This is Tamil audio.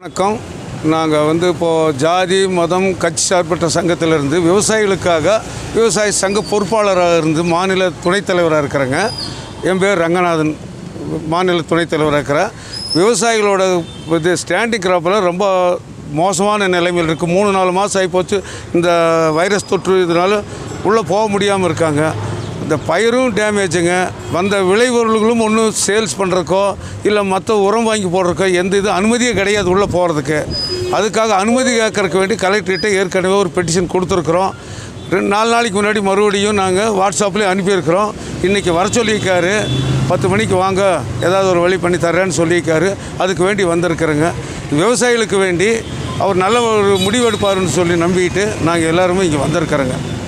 வணக்கம் நாங்கள் வந்து இப்போது ஜாதி மதம் கட்சி சார்பற்ற சங்கத்திலிருந்து விவசாயிகளுக்காக விவசாய சங்க பொறுப்பாளராக இருந்து மாநில துணைத் தலைவராக இருக்கிறேங்க என் பேர் ரங்கநாதன் மாநில துணைத் தலைவராக இருக்கிறேன் விவசாயிகளோட இது ஸ்டாண்டிங் கிராப்பில் ரொம்ப மோசமான நிலைமையில் இருக்குது மூணு நாலு மாதம் ஆகிப்போச்சு இந்த வைரஸ் தொற்று இதனால் உள்ளே போக முடியாமல் இருக்காங்க இந்த பயிரும் டேமேஜுங்க வந்த விளைபொருள்களும் ஒன்றும் சேல்ஸ் பண்ணுறக்கோ இல்லை மற்ற உரம் வாங்கி போடுறக்கோ எந்த இது அனுமதியே கிடையாது உள்ளே போகிறதுக்கு அதுக்காக அனுமதி கேட்கறக்கு வேண்டி கலெக்டர்கிட்ட ஏற்கனவே ஒரு பெட்டிஷன் கொடுத்துருக்குறோம் ரெண்டு நாலு நாளைக்கு முன்னாடி மறுபடியும் நாங்கள் வாட்ஸ்அப்லேயே அனுப்பியிருக்கிறோம் இன்றைக்கி வர சொல்லியிருக்காரு பத்து மணிக்கு வாங்க ஏதாவது ஒரு வழி பண்ணி தர்றேன்னு சொல்லியிருக்காரு அதுக்கு வேண்டி வந்திருக்கிறேங்க விவசாயிகளுக்கு வேண்டி அவர் நல்ல ஒரு முடிவெடுப்பாருன்னு சொல்லி நம்பிக்கிட்டு நாங்கள் எல்லாருமே இங்கே வந்திருக்கிறோங்க